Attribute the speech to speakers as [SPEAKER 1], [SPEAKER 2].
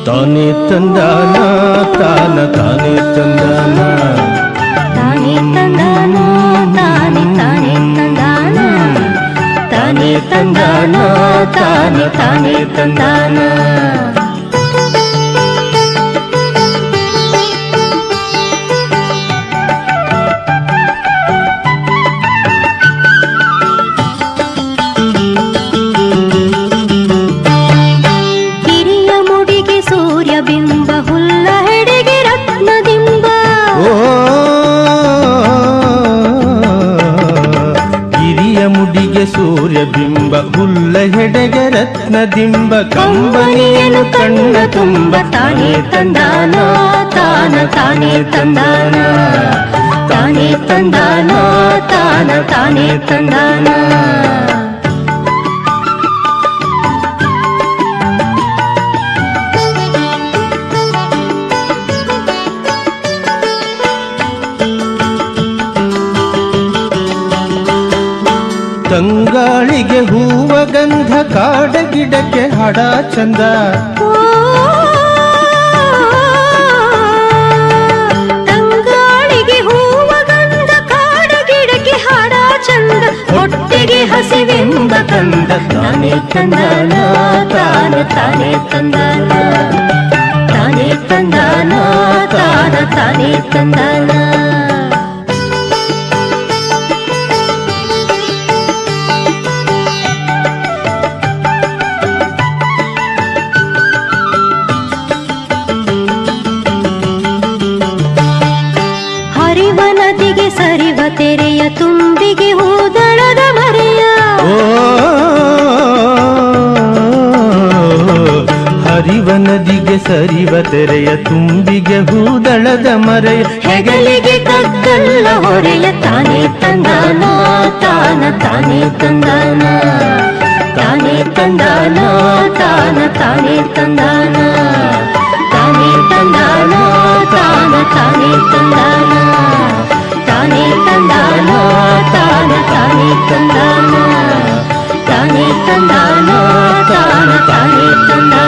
[SPEAKER 1] ತಾನೇ ತಂದಾನ ತಾನ ತಾನೇ ತಂದಾನ
[SPEAKER 2] ತಾನೇ ತಂದಾನ ತಾನೇ ತಾನೇ ತಂದಾನ
[SPEAKER 1] ತಾನೇ ತಂದಾನ ತಾನೆ ತಾನೇ ತಂದಾನ
[SPEAKER 2] ಕಿರಿಯ ಮುಡಿಗೆ ಸೂರ್ಯ ಬಿಂಬ ಹುಲ್ಲ ಹೆಡೆಗೆ ರತ್ನದಿಂಬ
[SPEAKER 1] ಓ ಹಿರಿಯ ಮುಡಿಗೆ ಸೂರ್ಯ ಬಿಂಬ ಹುಲ್ಲ ಹೆಡೆಗೆ ರತ್ನದಿಂಬ ಕಂಬನಿಯನು ಕಣ್ಣ ತುಂಬ ತಾನೇ ತಂದಾನ ತಾನ ತಾನೇ ತಂದಾನ ತಾನೇ ತಂದಾನ ತಾನ ತಾನೇ ತಂದಾನ ತಂಗಾಳಿಗೆ ಹೂವ ಗಂಧ ಕಾಡ ಗಿಡಕ್ಕೆ ಹಡ ಚಂದ
[SPEAKER 2] ತಂಗಾಳಿಗೆ ಹೂವ ಗಂಧ ಕಾಡ ಗಿಡಕ್ಕೆ ಹಾಡ ಚಂದ ಹೊಟ್ಟೆಗೆ ಹಸಿವೆಂಬ ಕಂದ ತಾನೇ ತಂದಾನ ತಾನ ತಾನೇ ತಂದಾನ ತಾನೇ ತಂದಾನ ತಾನ ತಾನೇ ತಂದಾನ ಹರಿವ ನದಿಗೆ ಸರಿವ ತೆರೆಯ ತುಂಬಿಗೆ ಹೂದಳದ ಮರೆಯ
[SPEAKER 1] ಓ ಹರಿವ ನದಿಗೆ ಸರಿವ ತೆರೆಯ ತುಂಬಿಗೆ ಹೂದಳದ ಮರೆಯ
[SPEAKER 2] ಹೆಗಲಿಗೆ ಕಗ್ಗಲ್ಲ ಹೊರೆಯ ತಾನೇ ತಂದಾನ ತಾನ ತಾನೇ ತಂದಾನ ತಾನೇ ತಂದಾನ ತಾನ ತಾನೇ ತಂದಾನ ತಾನೇ ತಂದಾನ ತಾನ ತಾನೇ ತಂದಾನ ತಾನೇ ತಂದಾನ ತಾನ ತಾನೇ ತಂದಾನ ತಾನೇ ತಂದಾನ ತಾನ ತಾನೇ ತಂದಾನ